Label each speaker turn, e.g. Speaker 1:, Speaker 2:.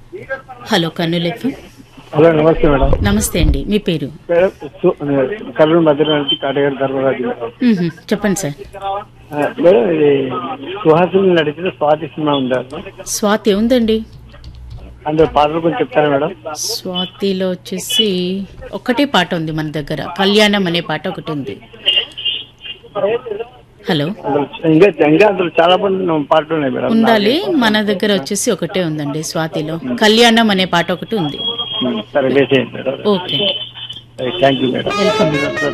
Speaker 1: Hello కన్నులెఫ్
Speaker 2: hello నమస్తే madam
Speaker 1: నమస్తే అండి మీ పేరు
Speaker 2: మేడం సు- కర్నూలు మధ్యలో నుంచి కాటగారి ధర్మరాజు మేడం
Speaker 1: మ్హూ. చెప్పండి సార్
Speaker 2: ఆ, మేడం ఇది సుహాసిని నడిచిన స్వాతి సినిమా ఉందా
Speaker 1: స్వాతి ఉందండి
Speaker 2: అందులో పాటలు కొంచెం చెప్తారా మేడం
Speaker 1: స్వాతిలో వచ్చేసి ఒకటే పాట ఉంది మన దగ్గర కళ్యాణం అనే పాట ఒకటి ఉంది హలో
Speaker 2: అందులో ఇంకా ఇంకా అందులో చాలా మంది పాటలు ఉన్నాయి మేడం
Speaker 1: ఉండాలి మన దగ్గర వచ్చేసి ఒకటే ఉందండి స్వాతిలో కళ్యాణం అనే పాట ఒకటి ఉంది
Speaker 2: సరే వేసేయండి madam
Speaker 1: okay
Speaker 2: thank you madam
Speaker 1: welcome